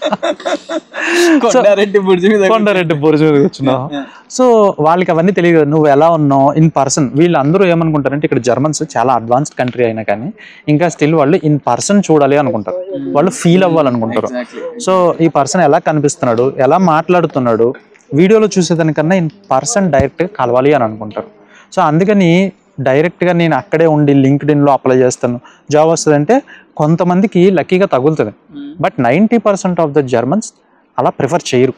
కొండారెడ్డి బుర్జి మీద కొండారెడ్డి బుర్జు మీద కూర్చున్నావు Yeah. సో వాళ్ళకి అవన్నీ తెలియదు కదా, నువ్వు ఎలా ఉన్నావు ఇన్ పర్సన్ వీళ్ళందరూ ఏమనుకుంటారంటే ఇక్కడ జర్మన్స్ చాలా అడ్వాన్స్డ్ కంట్రీ అయినా కానీ ఇంకా స్టిల్ వాళ్ళు ఇన్ పర్సన్ చూడాలి అనుకుంటారు వాళ్ళు ఫీల్ అవ్వాలనుకుంటారు ఎగ్జాక్ట్లీ సో ఈ పర్సన్ ఎలా కనిపిస్తున్నాడు ఎలా మాట్లాడుతున్నాడు వీడియోలో చూసేదానికన్నా ఇన్ పర్సన్ డైరెక్ట్గా కలవాలి అని అనుకుంటారు సో అందుకని డైరెక్ట్గా నేను అక్కడే ఉండి లింక్డ్ ఇన్లో అప్లై చేస్తాను జాబ్ వస్తుందంటే కొంతమందికి లక్కీగా తగులుతుంది but ninety percent of the Germans అలా ప్రిఫర్ చేయరు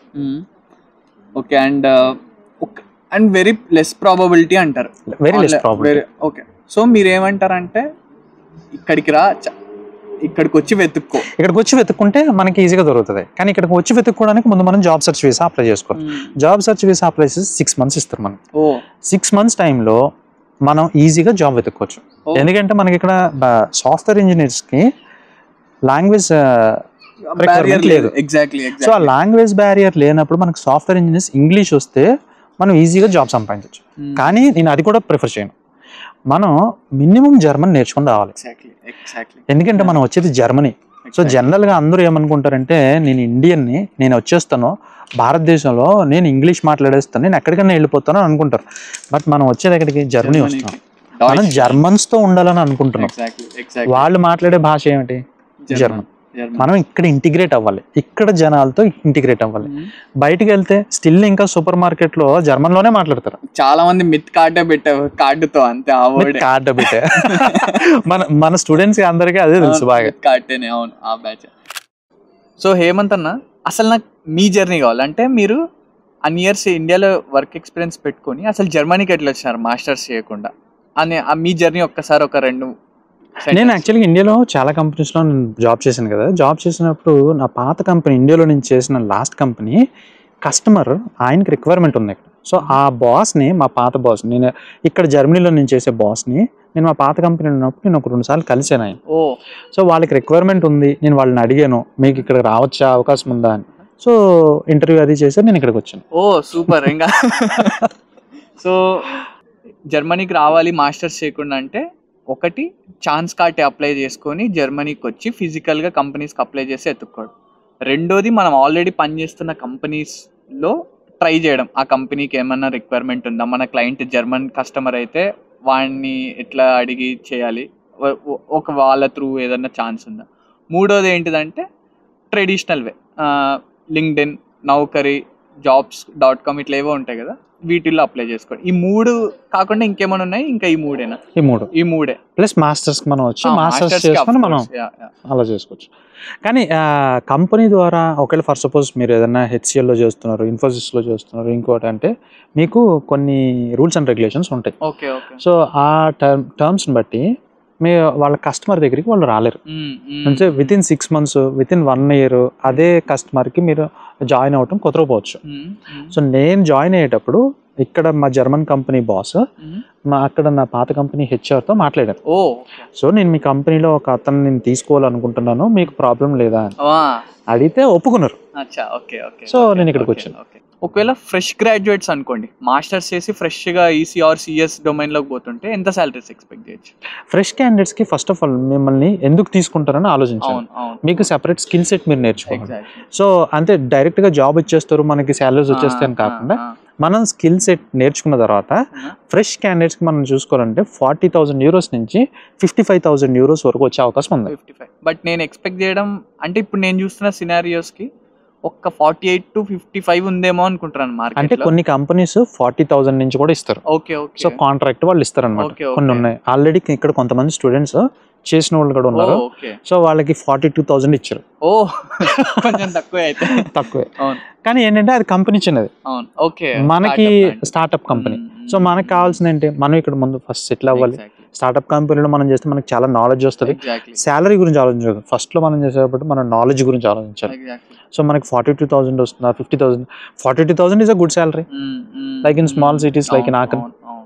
okay and and very less probability అంటారు very less problem okay so మీరు ఏమంటారంటే ఇక్కడికి రా చ- ఇక్కడికి వచ్చి వెతుక్కో ఇక్కడికి వచ్చి వెతుక్కుంటే మనకి ఈజీగా దొరుకుతుంది కానీ ఇక్కడికి వచ్చి వెతుక్కోవడానికి ముందు మనం జాబ్ సెర్చ్ వీసా అప్లై చేసుకోవాలి జాబ్ సెర్చ్ వీసా అప్లై చేసి సిక్స్ మంత్స్ ఇస్తారు మనం ఓ సిక్స్ మంత్స్ టైంలో మనం ఈజీగా జాబ్ వెతుక్కోవచ్చు Oh. ఎందుకంటే మనకి ఇక్కడ సాఫ్ట్వేర్ ఇంజనీర్స్కి లాంగ్వేజ్ బ్యారియర్ లేదు. లేదు ఎగ్జాక్ట్లీ సో ఆ లాంగ్వేజ్ బ్యారియర్ లేనప్పుడు మనకు సాఫ్ట్వేర్ ఇంజనీర్స్ ఇంగ్లీష్ వస్తే మనం ఈజీగా జాబ్ సంపాదించవచ్చు కానీ నేను అది కూడా ప్రిఫర్ చేయను మనం మినిమం జర్మన్ నేర్చుకుని రావాలి ఎగ్జాక్ట్లీ ఎగ్జాక్ట్లీ ఎందుకంటే మనం వచ్చేది జర్మనీ సో జనరల్గా అందరూ ఏమనుకుంటారంటే నేను ఇండియన్ని నేను వచ్చేస్తాను భారతదేశంలో నేను ఇంగ్లీష్ మాట్లాడేస్తాను నేను ఎక్కడికైనా వెళ్ళిపోతాను అని అనుకుంటారు బట్ మనం వచ్చేది ఎక్కడికి జర్మనీ వస్తాం మనం జర్మన్స్ తో ఉండాలని అనుకుంటున్నాం ఎగ్జాక్ట్లీ ఎగ్జాక్ట్లీ వాళ్ళు మాట్లాడే భాష ఏమిటి జర్మన్ మనం ఇక్కడ ఇంటిగ్రేట్ అవ్వాలి ఇక్కడ జనాలతో ఇంటిగ్రేట్ అవ్వాలి బయటికి వెళ్తే స్టిల్ ఇంకా సూపర్ మార్కెట్ లో జర్మన్ లోనే మాట్లాడతారు చాలా మంది మిత్ కార్డే పెట్టావు కార్డుతో అంతే ఆ వర్డ్ కార్డ్ బిట్ మన మన స్టూడెంట్స్ అందరికీ అదే తెలుసు బాగా కార్డేనే అవును ఆ బ్యాచ్ సో హేమంత్ అన్న అసలు నాకు మీ జర్నీ కావాలి అంటే మీరు అన్ ఇయర్స్ ఇండియాలో వర్క్ ఎక్స్పీరియన్స్ పెట్టుకొని అసలు జర్మనీకి ఎట్లా వచ్చినారు మాస్టర్స్ చేయకుండా అని ఆ మీ జర్నీ ఒక్కసారి ఒక రెండు నేను యాక్చువల్గా ఇండియాలో చాలా కంపెనీస్లో నేను జాబ్ చేశాను కదా జాబ్ చేసినప్పుడు నా పాత కంపెనీ ఇండియాలో నేను చేసిన లాస్ట్ కంపెనీ కస్టమర్ ఆయనకి రిక్వైర్మెంట్ ఉంది ఇక్కడ సో ఆ బాస్ని మా పాత బాస్ నేను ఇక్కడ జర్మనీలో నేను చేసే బాస్ని నేను మా పాత కంపెనీలో ఉన్నప్పుడు నేను ఒక రెండు సార్లు కలిసాను ఆయన ఓ సో వాళ్ళకి రిక్వైర్మెంట్ ఉంది నేను వాళ్ళని అడిగాను మీకు ఇక్కడ రావచ్చా అవకాశం ఉందా అని సో ఇంటర్వ్యూ అది చేసి నేను ఇక్కడికి వచ్చాను ఓ సూపర్ ఇంకా సో జర్మనీకి రావాలి మాస్టర్స్ చేయకుండా అంటే ఒకటి ఛాన్స్ కార్ట్ అప్లై చేసుకొని జర్మనీకి వచ్చి ఫిజికల్గా కంపెనీస్కి అప్లై చేసి ఎత్తుక్కోవడం రెండోది మనం ఆల్రెడీ పనిచేస్తున్న కంపెనీస్లో ట్రై చేయడం ఆ కంపెనీకి ఏమన్నా రిక్వైర్మెంట్ ఉందా మన క్లయింట్ జర్మన్ కస్టమర్ అయితే వాడిని ఎట్లా అడిగి చేయాలి ఒ- ఒ- ఒక వాళ్ళ త్రూ ఏదన్నా ఛాన్స్ ఉందా మూడోది ఏంటిదంటే traditional way LinkedIn Naukri jobs dot com ఇట్లా ఏవో ఉంటాయి కదా వీటిల్లో అప్లై చేసుకోండి ఈ మూడు కాకుండా ఇంకేమైనా ఉన్నాయి ఇంకా ఈ మూడేనా ఈ మూడు ఈ మూడే ప్లస్ మాస్టర్స్ మనం వచ్చి ఆ, మాస్టర్స్ masters కి of చేసుకొని మనం course, yeah, yeah. అలా చేసుకోవచ్చు కానీ కంపెనీ ద్వారా ఒకవేళ ఫర్ సపోజ్ మీరు ఏదైనా హెచ్సిఎల్లో చేస్తున్నారు ఇన్ఫోసిస్లో చేస్తున్నారు ఇంకోటి అంటే మీకు కొన్ని రూల్స్ అండ్ రెగ్యులేషన్స్ ఉంటాయి ఓకే ఓకే సో ఆ టర్మ్ టర్మ్స్ని బట్టి మీ వాళ్ళ కస్టమర్ దగ్గరికి వాళ్ళు రాలేరు మ్మ్, మ్మ్. అంటే within six months within one year అదే కస్టమర్కి మీరు జాయిన్ అవ్వటం కుదరకపోవచ్చు మ్మ్, మ్మ్, సో నేను జాయిన్ అయ్యేటప్పుడు ఇక్కడ మా జర్మన్ కంపెనీ బాస్ మ్మ్. మా అక్కడ నా పాత కంపెనీ హెచ్ఆర్తో మాట్లాడారు ఓ సో నేను మీ కంపెనీలో ఒక అతను నేను తీసుకోవాలనుకుంటున్నాను మీకు ప్రాబ్లం లేదా అని వా, అడిగితే ఒప్పుకున్నారు అచ్చా ఓకే ఓకే So, ఓకే, నేను ఇక్కడికి ఓకే, వచ్చాను. ఓకే. ఒకవేళ ఫ్రెష్ గ్రాడ్యుయేట్స్ అనుకోండి మాస్టర్స్ చేసి ఫ్రెష్ గా ఈసీ ఆర్ సిఎస్ డొమైన్ లోకి పోతుంటే ఎంత సాలరీస్ ఎక్స్పెక్ట్ చేయొచ్చు ఫ్రెష్ క్యాండిడేట్స్కి ఫస్ట్ ఆఫ్ ఆల్ మిమ్మల్ని ఎందుకు తీసుకుంటారని ఆలోచించాలి అవును అవును మీకు సెపరేట్ స్కిల్ సెట్ మీరు నేర్చుకోవాలి ఎగ్జాక్ట్లీ సో అంతే డైరెక్ట్గా జాబ్ ఇచ్చేస్తారు మనకి శాలరీస్ వచ్చేస్తాయి అని కాకుండా మనం స్కిల్ సెట్ నేర్చుకున్న తర్వాత ఫ్రెష్ క్యాండిడేట్స్కి మనం చూసుకోవాలంటే ఫార్టీ థౌసండ్ యూరోస్ నుంచి ఫిఫ్టీ ఫైవ్ థౌసండ్ యూరోస్ వరకు వచ్చే అవకాశం ఉంది ఫిఫ్టీ ఫైవ్ బట్ నేను ఎక్స్పెక్ట్ చేయడం అంటే ఇప్పుడు నేను చూస్తున్న సినారియోస్ కి ఒక్క forty eight to fifty five ఉందేమో అనుకుంటున్నాను అంటే మార్కెట్ కొన్ని కంపెనీస్ ఫార్టీ థౌసండ్ నుంచి కూడా ఇస్తారు ఓకే ఓకే సో కాంట్రాక్ట్ వాళ్ళు ఇస్తారు అనమాట Okay, okay. కొన్ని ఉన్నాయి ఆల్రెడీ ఇక్కడ కొంతమంది స్టూడెంట్స్ చేసిన వాళ్ళు కూడా ఉన్నారు ఓకే సో వాళ్ళకి ఫార్టీ టూ థౌసండ్ ఇచ్చారు ఓ కొంచెం తక్కువే అయితే తక్కువే అవును కానీ ఏంటంటే అది కంపెనీ చిన్నది అవును ఓకే మనకి స్టార్టప్ కంపెనీ సో మనకి కావాల్సింది ఏంటి మనం ఇక్కడ ముందు ఫస్ట్ సెటిల్ అవ్వాలి స్టార్టప్ కంపెనీలో మనం చేస్తే మనకి చాలా నాలెడ్జ్ వస్తుంది ఎగ్జాక్ట్లీ శాలరీ గురించి ఆలోచించాలి ఫస్ట్ లో మనం చేసేటప్పుడు మన నాలెడ్జ్ గురించి ఆలోచించాలి ఎగ్జాక్ట్లీ సో మనకి ఫార్టీ టూ థౌసండ్ వస్తుందా fifty thousand forty two thousand is a good salary Like in small cities, like in Aachen.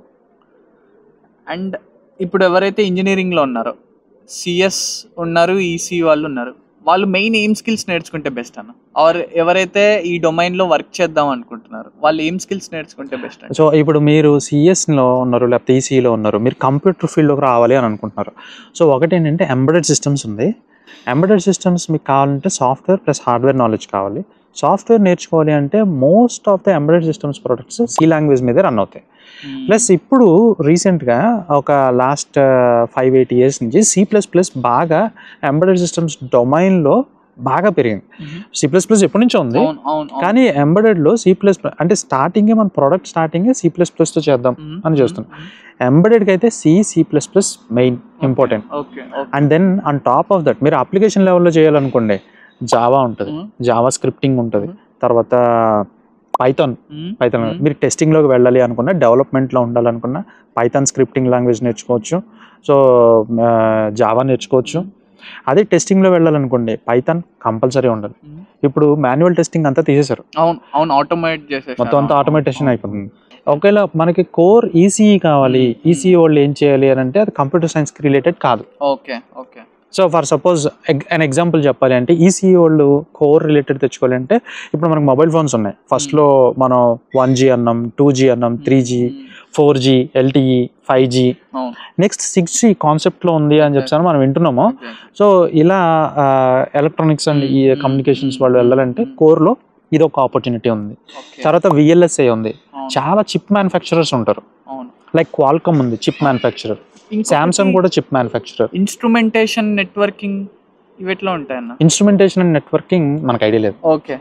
And ఇప్పుడు ఎవరైతే ఇంజనీరింగ్ లో ఉన్నారో సిఎస్ ఉన్నారు ఈసీ వాళ్ళు ఉన్నారు వాళ్ళు మెయిన్ ఏం స్కిల్స్ నేర్చుకుంటే బెస్ట్ అన్న ఆర్ ఎవరైతే ఈ డొమైన్ లో వర్క్ చేద్దాం అనుకుంటున్నారు వాళ్ళు ఏం స్కిల్స్ నేర్చుకుంటే బెస్ట్ అండి సో ఇప్పుడు మీరు సిఎస్లో ఉన్నారు లేకపోతే ఈసీలో ఉన్నారు మీరు కంప్యూటర్ ఫీల్డ్లోకి రావాలి అని అనుకుంటున్నారు సో ఒకటి ఏంటంటే ఎంబెడెడ్ సిస్టమ్స్ ఉంది ఎంబెడెడ్ సిస్టమ్స్ మీకు కావాలంటే సాఫ్ట్వేర్ ప్లస్ హార్డ్వేర్ నాలెడ్జ్ కావాలి సాఫ్ట్వేర్ నేర్చుకోవాలి అంటే most of the embedded systems products C language మీదే రన్ అవుతాయి ప్లస్ ఇప్పుడు రీసెంట్గా ఒక లాస్ట్ ఫైవ్ ఎయిట్ ఇయర్స్ నుంచి సి ప్లస్ ప్లస్ బాగా ఎంబెడెడ్ సిస్టమ్స్ డొమైన్లో బాగా పెరిగింది సి ప్లస్ ప్లస్ ఎప్పటి నుంచో ఉంది అవును అవును అవును. కానీ ఎంబెడెడ్లో సి ప్లస్ అంటే స్టార్టింగే మన ప్రోడక్ట్ స్టార్టింగే సి ప్లస్ ప్లస్తో చేద్దాం మ్మ్. అని చేస్తున్నాం. ఎంబెడెడ్కి అయితే C C plus plus main important okay okay and then on top of that మీరు అప్లికేషన్ లెవెల్లో చేయాలనుకోండి జావా ఉంటుంది మ్మ్. జావా స్క్రిప్టింగ్ ఉంటుంది మ్మ్. తర్వాత పైథాన్ మ్మ్. పైథాన్ మ్మ్. మీరు టెస్టింగ్లోకి వెళ్ళాలి అనుకున్నా డెవలప్మెంట్లో ఉండాలనుకున్నా పైథాన్ స్క్రిప్టింగ్ లాంగ్వేజ్ నేర్చుకోవచ్చు సో జావా నేర్చుకోవచ్చు అదే టెస్టింగ్లో వెళ్ళాలనుకోండి పైథాన్ కంపల్సరీ ఉండాలి మ్మ్. ఇప్పుడు మాన్యువల్ టెస్టింగ్ అంతా తీసేశారు అవును అవును ఆటోమేట్ చేసేసారు మొత్తం అంతా ఆటోమేటేషన్ అయిపోతుంది ఒకవేళ మనకి కోర్ ఈసీఈ కావాలి ఈసీఈ వాళ్ళు ఏం చేయాలి అని అంటే అది కంప్యూటర్ సైన్స్కి రిలేటెడ్ కాదు okay okay so for suppose an example చెప్పాలి అంటే ఈసీఈ వాళ్ళు కోర్ రిలేటెడ్ తెచ్చుకోవాలి అంటే ఇప్పుడు మనకు మొబైల్ ఫోన్స్ ఉన్నాయి ఫస్ట్లో మనం వన్ జీ అన్నాం టూ జీ అన్నాం three G four G LTE five G అవును నెక్స్ట్ సిక్స్ జీ కాన్సెప్ట్లో ఉంది అని చెప్పాను మనం వింటున్నాము సో ఇలా ఎలక్ట్రానిక్స్ అండ్ ఈ కమ్యూనికేషన్స్ వాళ్ళు వెళ్ళాలంటే కోర్లో ఇది ఒక ఆపర్చునిటీ ఉంది ఓకే తర్వాత విఎల్ఎస్ఏ ఉంది అవును. చాలా చిప్ మ్యానుఫ్యాక్చరర్స్ ఉంటారు అవును లైక్ క్వాల్కమ్ ఉంది చిప్ మ్యానుఫ్యాక్చరర్ శాంసంగ్ కూడా చిప్ మ్యానుఫ్యాక్చరర్ ఇన్స్ట్రుమెంటేషన్ నెట్వర్కింగ్ ఇవి ఎట్లా ఉంటాయన్న ఇన్స్ట్రుమెంటేషన్ అండ్ నెట్వర్కింగ్ మనకు ఐడియా లేదు ఓకే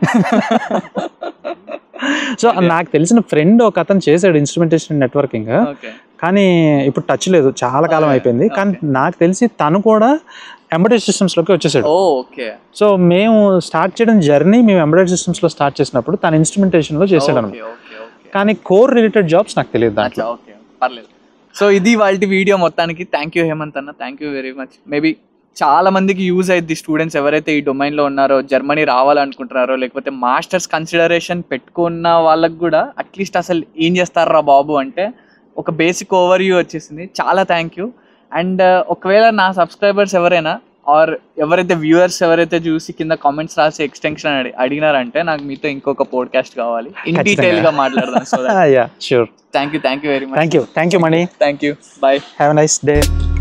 సో నాకు తెలిసిన ఫ్రెండ్ ఒక అతను చేశాడు ఇన్స్ట్రుమెంటేషన్ నెట్వర్కింగ్ ఓకే కానీ ఇప్పుడు టచ్ లేదు చాలా కాలం అయిపోయింది కానీ నాకు తెలిసి తను కూడా ఎంబెడెడ్ సిస్టమ్స్లోకి వచ్చేసాడు ఓ ఓకే సో మేము స్టార్ట్ చేయడం జర్నీ మేము ఎంబెడెడ్ సిస్టమ్స్లో స్టార్ట్ చేసినప్పుడు తను ఇన్స్ట్రుమెంటేషన్లో చేసాడు అనమాట ఓకే ఓకే ఓకే కానీ కోర్ రిలేటెడ్ జాబ్స్ నాకు తెలియదు దాంట్లో అచ్చా ఓకే పర్లేదు సో ఇది వాళ్ళ వీడియో మొత్తానికి థ్యాంక్ యూ హేమంత్ అన్న thank you very much maybe చాలా మందికి యూజ్ అయ్యింది స్టూడెంట్స్ ఎవరైతే ఈ డొమైన్లో ఉన్నారో జర్మనీ రావాలనుకుంటున్నారో లేకపోతే మాస్టర్స్ కన్సిడరేషన్ పెట్టుకున్న వాళ్ళకి కూడా అట్లీస్ట్ అసలు ఏం చేస్తారా బాబు అంటే ఒక బేసిక్ ఓవర్ వ్యూ వచ్చేసింది చాలా థ్యాంక్ యూ అండ్ ఒకవేళ నా సబ్స్క్రైబర్స్ ఎవరైనా ఆర్ ఎవరైతే వ్యూవర్స్ ఎవరైతే చూసి కింద కామెంట్స్ రాసి ఎక్స్టెన్షన్ అడి అడిగినారంటే నాకు మీతో ఇంకొక పోడ్కాస్ట్ కావాలి ఇన్ ఖచ్చితంగా. డీటెయిల్ గా మాట్లాడదాం so yeah sure thank you thank you very much thank you thank you Mani thank you bye have nice day